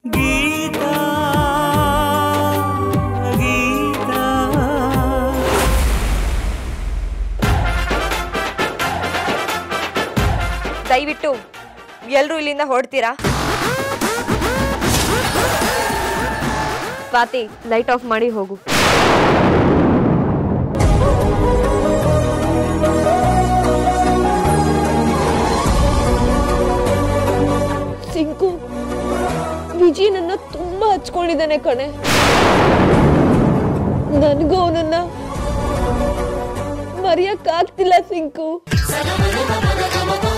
ಗೀತಾ ಗೀತಾ ದಯವಿಟ್ಟು ಎಲ್ಲರೂ ಇಲ್ಲಿಂದ ಹೊರಡ್ತೀರಾ ಸ್ವಾತಿ ಲೈಟ್ ಆಫ್ ಮಾಡಿ ಹೋಗು ಸಿಂಕು ವಿಜಿ ನನ್ನ ತುಂಬಾ ಹಚ್ಕೊಂಡಿದ್ದಾನೆ ಕಣೆ ನನಗೂ ಅವನನ್ನ ಮರೆಯಕ್ಕಾಗ್ತಿಲ್ಲ ಸಿಂಕು ಸಗಮಗಮಗಮಗಮಗ